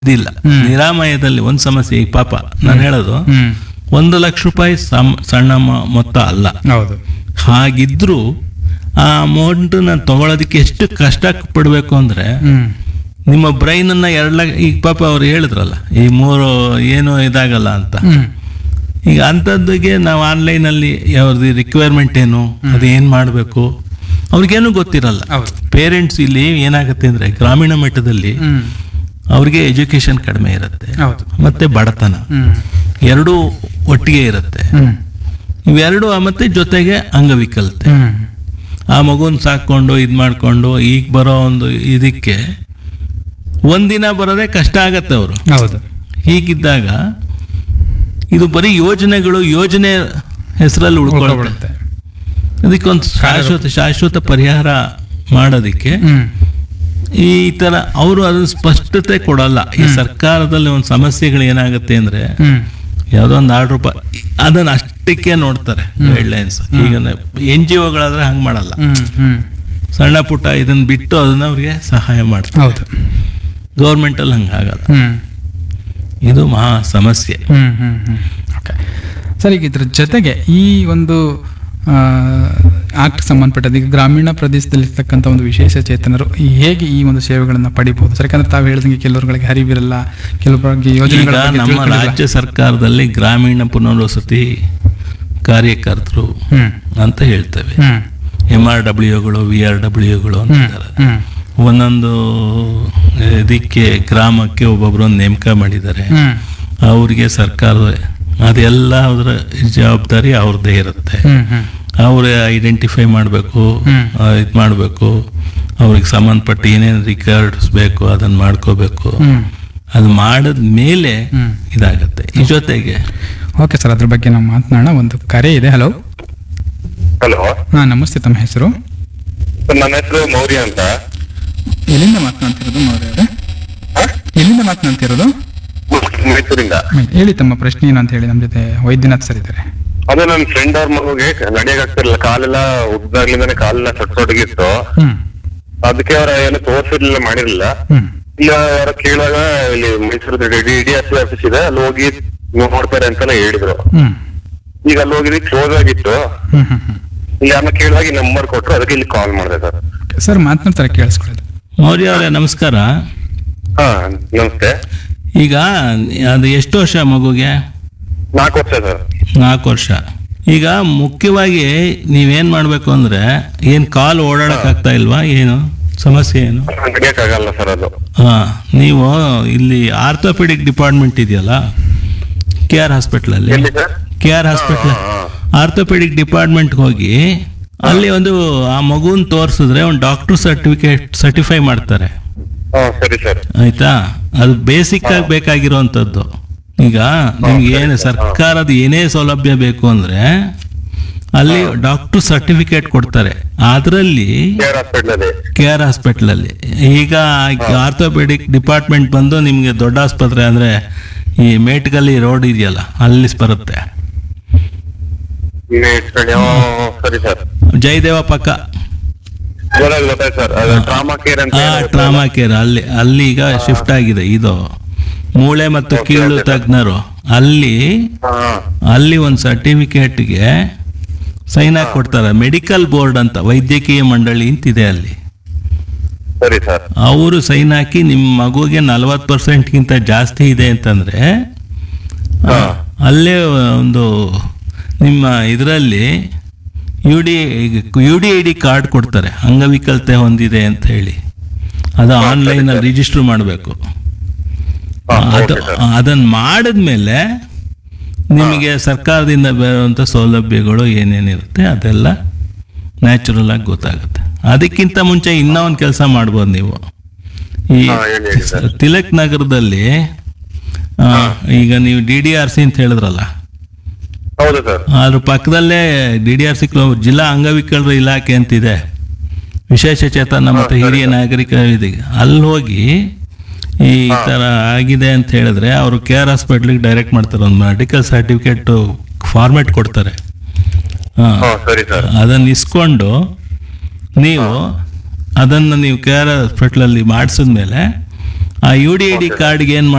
ಇದಿಲ್ಲ ನಿರಾಮಯದಲ್ಲಿ ಒಂದ್ ಸಮಸ್ಯೆ ಈಗ ಪಾಪ ನಾನು ಹೇಳೋದು ಹ್ಮ್ ಒಂದು ಲಕ್ಷ ರೂಪಾಯಿ ಸಮ್- ಸಣ್ಣ ಮ- ಮೊತ್ತ ಅಲ್ಲ ಹೌದು ಹಾಗಿದ್ರು ಆ ಅಮೌಂಟ್ ನಾನು ತಗೊಳೋದಕ್ಕೆ ಎಷ್ಟು ಕಷ್ಟ ಪಡ್ಬೇಕು ಅಂದ್ರೆ ಹ್ಮ್ ನಿಮ್ಮ ಬ್ರೈನ್ ಅನ್ನ ಎರಡ್ ಲಕ್ಷ ಈಗ ಪಾಪ ಅವ್ರು ಹೇಳಿದ್ರಲ್ಲ ಈ ಮೂರು ಏನು ಇದಾಗಲ್ಲ ಅಂತ ಹ್ಮ್ ಈಗ ಅಂಥದ್ದಿಗೆ ನಾವು ಆನ್ಲೈನಲ್ಲಿ ಅವ್ರದ್ದು ರಿಕ್ವೈರ್ಮೆಂಟ್ ಏನು ಅದು ಏನು ಮಾಡಬೇಕು ಅವ್ರಿಗೇನು ಗೊತ್ತಿರಲ್ಲ ಹೌದು ಪೇರೆಂಟ್ಸ್ ಇಲ್ಲಿ ಏನಾಗುತ್ತೆ ಅಂದ್ರೆ ಗ್ರಾಮೀಣ ಮಟ್ಟದಲ್ಲಿ ಹ್ಮ್ ಅವ್ರಿಗೆ ಎಜುಕೇಶನ್ ಕಡಿಮೆ ಇರುತ್ತೆ ಹೌದು ಮತ್ತೆ ಬಡತನ ಹ್ಮ್ ಎರಡೂ ಒಟ್ಟಿಗೆ ಇರುತ್ತೆ ಹ್ಮ್ ಇವೆರಡು ಮತ್ತೆ ಜೊತೆಗೆ ಅಂಗವಿಕಲತೆ ಹ್ಮ್ ಆ ಮಗುನ ಸಾಕೊಂಡು ಇದು ಮಾಡಿಕೊಂಡು ಈಗ ಬರೋ ಒಂದು ಇದಕ್ಕೆ ಒಂದಿನ ಬರೋದೇ ಕಷ್ಟ ಆಗತ್ತೆ ಅವರು ಹೌದು ಹೀಗಿದ್ದಾಗ ಇದು ಬರೀ ಯೋಜನೆಗಳು ಯೋಜನೆ ಹೆಸರಲ್ಲಿ ಉಳ್ಕೊಳ್ಬಿಡುತ್ತೆ ಉಳ್ಕೊಬಿಡುತ್ತೆ ಅದಕ್ಕೊಂದು ಶಾಶ್ವತ ಶಾಶ್ವತ ಪರಿಹಾರ ಮಾಡೋದಕ್ಕೆ ಹ್ಮ್ ಈ ತರ ಅವರು ಅದನ್ನ ಸ್ಪಷ್ಟತೆ ಕೊಡಲ್ಲ ಈ ಸರ್ಕಾರದಲ್ಲಿ ಒಂದು ಸಮಸ್ಯೆಗಳು ಏನಾಗುತ್ತೆ ಅಂದ್ರೆ ಹ್ಮ್ ಯಾವುದೋ ಒಂದು ಆರ್ಡ್ರ್ ಅದನ್ನ ಅಷ್ಟಕ್ಕೆ ನೋಡ್ತಾರೆ ಗೈಡ್ಲೈನ್ಸ್ ಈಗ ಎನ್ ಜಿ ಒಗಳಾದ್ರೆ ಹಂಗೆ ಮಾಡಲ್ಲ ಹ್ಮ್ ಹ್ಮ್ ಸಣ್ಣ ಪುಟ್ಟ ಇದನ್ನ ಬಿಟ್ಟು ಅದನ್ನ ಅವ್ರಿಗೆ ಸಹಾಯ ಮಾಡ್ತಾರೆ ಹೌದು ಗೌರ್ಮೆಂಟಲ್ಲಿ ಹಂಗೆ ಆಗಲ್ಲ ಹ್ಮ್ ಇದು ಮಹಾ ಸಮಸ್ಯೆ ಹ್ಮ್ ಹ್ಮ್ ಹ್ಮ್ ಓಕೆ ಸರ್ ಈಗ ಇದ್ರ ಜೊತೆಗೆ ಈ ಒಂದು ಆಕ್ಟ್ ಸಂಬಂಧಪಟ್ಟದ್ದು ಈಗ ಗ್ರಾಮೀಣ ಪ್ರದೇಶದಲ್ಲಿರ್ತಕ್ಕಂಥ ಒಂದು ವಿಶೇಷ ಚೇತನರು ಈ ಹೇಗೆ ಈ ಒಂದು ಸೇವೆಗಳನ್ನು ಪಡಿಬಹುದು ಸರ್ ಯಾಕಂದ್ರೆ ತಾವು ಹೇಳಿದಂಗೆ ಕೆಲವರುಗಳಿಗೆ ಹರಿವಿರಲ್ಲ ಕೆಲವರಿಗೆ ಯೋಜನೆಗಳ ಈಗ ಬಗ್ಗೆ ನಮ್ಮ ತಿಳ್ಕೊಂಡಿರಲ್ಲ. ರಾಜ್ಯ ಸರ್ಕಾರದಲ್ಲಿ ಗ್ರಾಮೀಣ ಪುನರ್ವಸತಿ ಕಾರ್ಯಕರ್ತರು ಹ್ಮ್ ಅಂತ ಹೇಳ್ತೇವೆ ಹ್ಮ್ ಎಮ್ ಆರ್ ಡಬ್ಲ್ಯೂಗಳು ವಿ ಆರ್ ಡಬ್ಲ್ಯೂಗಳು ಹ್ಮ್ ಅಂತಾರೆ ಹ್ಮ್ ಒಂದೊಂದು ಇದಕ್ಕೆ ಗ್ರಾಮಕ್ಕೆ ಒಬ್ಬೊಬ್ಬರೊಂದು ನೇಮಕ ಮಾಡಿದ್ದಾರೆ ಹ್ಮ್ ಅವ್ರಿಗೆ ಸರ್ಕಾರದ ಅದೆಲ್ಲ ಅದರ ಜವಾಬ್ದಾರಿ ಅವ್ರದ್ದೇ ಇರುತ್ತೆ ಹ್ಮ್ ಹ್ಮ್ ಅವ್ರು ಐಡೆಂಟಿಫೈ ಮಾಡಬೇಕು ಹ್ಮ್. ಇದು ಮಾಡಬೇಕು ಅವ್ರಿಗೆ ಸಂಬಂಧಪಟ್ಟ ಏನೇನು ರಿಕಾರ್ಡ್ಸ್ ಬೇಕು ಅದನ್ನು ಮಾಡ್ಕೋಬೇಕು ಹ್ಮ್ ಅದು ಮಾಡಿದ ಮೇಲೆ ಹ್ಮ್ ಇದಾಗತ್ತೆ ಈ ಜೊತೆಗೆ ಓಕೆ ಸರ್ ಅದ್ರ ಬಗ್ಗೆ ನಾವು ಮಾತನಾಡೋಣ ಒಂದು ಕರೆ ಇದೆ ಹಲೋ ಹಲೋ ಹಾಂ ನಮಸ್ತೆ ತಮ್ಮ ಹೆಸರು ನನ್ನ ಹೆಸರು ಮೌರ್ಯ ಅಂತ ಎಲ್ಲಿಂದ ಮಾತನಾಡ್ತಿರೋದು ಮೌರ್ಯ ಅವರೇ ಹ? ಎಲ್ಲಿಂದ ಮಾತನಾಡ್ತಿರೋದು ಮೈಸೂರಿಂದ ಹೇಳಿ ತಮ್ಮ ಪ್ರಶ್ನೆ ಏನು ಅಂತ ಹೇಳಿ ನಮ್ಮ ಜೊತೆ ವೈದ್ಯನಾಥ್ ಸರ್ ಇದ್ದಾರೆ ಅದು ನನ್ನ ಫ್ರೆಂಡ್ ಅವ್ರ ಮಗುಗೆ ನಡೆಯಕ್ ಆಗ್ತಿರ್ಲಿಲ್ಲ ಕಾಲೆಲ್ಲ ಉದ್ದಾಗ್ಲಿಂದಾನೆ ಕಾಲೆಲ್ಲ ಸೊಟ್ ಸೊಟ್ಟಗಿತ್ತು ಹ್ಮ್ ಅದಕ್ಕೆ ಅವ್ರ ಏನು ತೋರ್ಸಿರ್ಲಿಲ್ಲ ಮಾಡಿರ್ಲಿಲ್ಲ ಹ್ಮ್ ಇಲ್ಲ ಅವ್ರ ಕೇಳಾಗ ಇಲ್ಲಿ Mysuru D D S office ಇದೆ ಅಲ್ಲಿ ಹೋಗಿ ನೋಡ್ತಾರೆ ಅಂತೆಲ್ಲ ಹೇಳಿದ್ರು ಹ್ಮ್ ಈಗ ಅಲ್ಲಿ ಹೋಗಿದ್ವಿ ಕ್ಲೋಸ್ ಆಗಿತ್ತು ಹ್ಮ್ ಹ್ಮ್ ಹ್ಮ್ ಇಲ್ಲಿ ಯಾರನ್ನ ಕೇಳಿದಾಗ ಈ ನಂಬರ್ ಕೊಟ್ರು ಅದಕ್ಕೆ ಇಲ್ಲಿ ಕಾಲ್ ಮಾಡಿದೆ ಸರ್ ಸರ್ ಮಾತನಾಡ್ತಾರೆ ಕೇಳಿಸ್ಕೊಳ್ಳೋದು ಮೌರ್ಯ ಅವರೇ ನಮಸ್ಕಾರ ಹಾ ನಮಸ್ತೆ ಈಗ ಅದು ಎಷ್ಟು ವರ್ಷ ಮಗುಗೆ ನಾಲ್ಕು ವರ್ಷ ಸರ್ ನಾಲ್ಕು ವರ್ಷ ಈಗ ಮುಖ್ಯವಾಗಿ ನೀವೇನ್ ಮಾಡ್ಬೇಕು ಅಂದ್ರೆ ಏನ್ ಕಾಲು ಓಡಾಡಕ್ ಆಗ್ತಾ ಇಲ್ವಾ ಏನು ಸಮಸ್ಯೆ ಏನು ನಡೆಯಕ್ ಆಗಲ್ಲ ಸರ್ ಅದು ಹಾ ನೀವು ಇಲ್ಲಿ ಆರ್ಥೋಪೆಡಿಕ್ ಡಿಪಾರ್ಟ್ಮೆಂಟ್ ಇದೆಯಲ್ಲ ಕೆ ಆರ್ ಹಾಸ್ಪಿಟ್ಲಲ್ಲಿ ಎಲ್ಲಿ sir K R hospital orthopaedic department ಹೋಗಿ ಅಲ್ಲಿ ಒಂದು ಆ ಮಗುನ್ ತೋರಿಸಿದ್ರೆ ಒಂದು ಡಾಕ್ಟರ್ ಸರ್ಟಿಫಿಕೇಟ್ ಸರ್ಟಿಫೈ ಮಾಡ್ತಾರೆ ಹಾ ಸರಿ ಸರ್ ಆಯ್ತಾ ಅದು ಬೇಸಿಕ್ ಆಗಿ ಬೇಕಾಗಿರುವಂಥದ್ದು ಈಗ ನಿಮ್ಗೆ ಏನು ಸರ್ಕಾರದ ಏನೇ ಸೌಲಭ್ಯ ಬೇಕು ಅಂದ್ರೆ ಅಲ್ಲಿ ಡಾಕ್ಟರ್ ಸರ್ಟಿಫಿಕೇಟ್ ಕೊಡ್ತಾರೆ ಅದರಲ್ಲಿ ಕೇರ್ ಹಾಸ್ಪಿಟಲ್ ಅಲ್ಲಿ ಕೆ ಆರ್ ಹಾಸ್ಪಿಟ್ಲಲ್ಲಿ ಈಗ ಆರ್ಥೋಪೆಡಿಕ್ ಡಿಪಾರ್ಟ್ಮೆಂಟ್ ಬಂದು ನಿಮಗೆ ದೊಡ್ಡ ಆಸ್ಪತ್ರೆ ಅಂದ್ರೆ ಈ ಮೇಟ್ಗಲ್ಲಿ ರೋಡ್ ಇದೆಯಲ್ಲ ಅಲ್ಲಿ ಬರುತ್ತೆ ಇಟ್ಕೊಳ್ಳಿ ಹಾ, ಹಾ, ಸರಿ ಸರ್ ಜಯದೇವ ಪಕ್ಕ ಗೊತ್ತಾಯ್ತು ಗೊತ್ತಾಯ್ತು ಸರ್ ಅದು ಟ್ರಾಮಾ ಕೇರ್ ಅಂತ ಆ ಹೇಳಿ ಟ್ರಾಮಾ ಕೇರ್ ಅಲ್ಲಿ ಅಲ್ಲಿ ಈಗ ಶಿಫ್ಟ್ ಆಗಿದೆ ಇದು ಮೂಳೆ ಮತ್ತು ಕೀಳು ತಜ್ಞರು ಅಲ್ಲಿ ಹಾ, ಹಾ. ಅಲ್ಲಿ ಒಂದು ಸರ್ಟಿಫಿಕೇಟ್ಗೆ ಸೈನ್ ಹಾಕಿ ಕೊಡ್ತಾರೆ ಮೆಡಿಕಲ್ ಬೋರ್ಡ್ ಅಂತ ವೈದ್ಯಕೀಯ ಮಂಡಳಿ ಅಂತಿದೆ ಅಲ್ಲಿ ಸರಿ ಸರ್ ಅವರು ಸೈನ್ ಹಾಕಿ ನಿಮ್ಮ ಮಗುಗೆ ನಲವತ್ತು ಪರ್ಸೆಂಟ್ಗಿಂತ ಜಾಸ್ತಿ ಇದೆ ಅಂತಂದ್ರೆ ಆ, ಅಲ್ಲೇ ಒಂದು ನಿಮ್ಮ ಇದರಲ್ಲಿ U D U D I D card ಕೊಡ್ತಾರೆ ಅಂಗವಿಕಲತೆ ಹೊಂದಿದೆ ಅಂತ ಹೇಳಿ ಅದು ಆನ್ಲೈನಲ್ಲಿ ರಿಜಿಸ್ಟರ್ ಮಾಡಬೇಕು ಹಾ, ಅದು ಓಕೆ ಸರ್. ಅದನ್ನು ಮಾಡಿದ್ಮೇಲೆ ನಿಮಗೆ ಸರ್ಕಾರದಿಂದ ಬರುವಂಥ ಸೌಲಭ್ಯಗಳು ಏನೇನಿರುತ್ತೆ ಅದೆಲ್ಲ ನ್ಯಾಚುರಲ್ ಆಗಿ ಗೊತ್ತಾಗುತ್ತೆ ಅದಕ್ಕಿಂತ ಮುಂಚೆ ಇನ್ನೂ ಒಂದು ಕೆಲಸ ಮಾಡ್ಬೋದು ನೀವು ಈ ಹಾ, ಹೇಳಿ, ಹೇಳಿ ಸರ್. ತಿಲಕ್ ನಗರದಲ್ಲಿ ಆ, ಈಗ ನೀವು ಡಿ ಡಿ ಆರ್ ಸಿ ಅಂತ ಹೇಳಿದ್ರಲ್ಲ ಹೌದು ಸರ್ ಅದ್ರ ಪಕ್ಕದಲ್ಲೇ ಡಿ ಡಿ ಆರ್ ಸಿ ಜಿಲ್ಲಾ ಅಂಗವಿಕಲರ ಇಲಾಖೆ ಅಂತಿದೆ ವಿಶೇಷ ಚೇತನ ಮತ್ತು ಹಿರಿಯ ನಾಗರಿಕ ಇದೆ ಅಲ್ಲಿ ಹೋಗಿ ಈ ಥರ ಆಗಿದೆ ಅಂತ ಹೇಳಿದ್ರೆ ಅವರು ಕೆ ಆರ್ ಹಾಸ್ಪಿಟ್ಲಿಗೆ ಡೈರೆಕ್ಟ್ ಮಾಡ್ತಾರೆ ಒಂದು ಮೆಡಿಕಲ್ ಸರ್ಟಿಫಿಕೇಟ್ ಫಾರ್ಮೆಟ್ ಕೊಡ್ತಾರೆ ಹಾಂ ಹಾ ಸರಿ ಸರ್ ಅದನ್ನು ಇಸ್ಕೊಂಡು ನೀವು ಅದನ್ನು ನೀವು ಕೆ ಆರ್ ಹಾಸ್ಪಿಟ್ಲಲ್ಲಿ ಮಾಡಿಸಿದ್ಮೇಲೆ ಆ ಯು ಡಿ ಐ ಡಿ ಕಾರ್ಡ್ಗೆ ಏನ್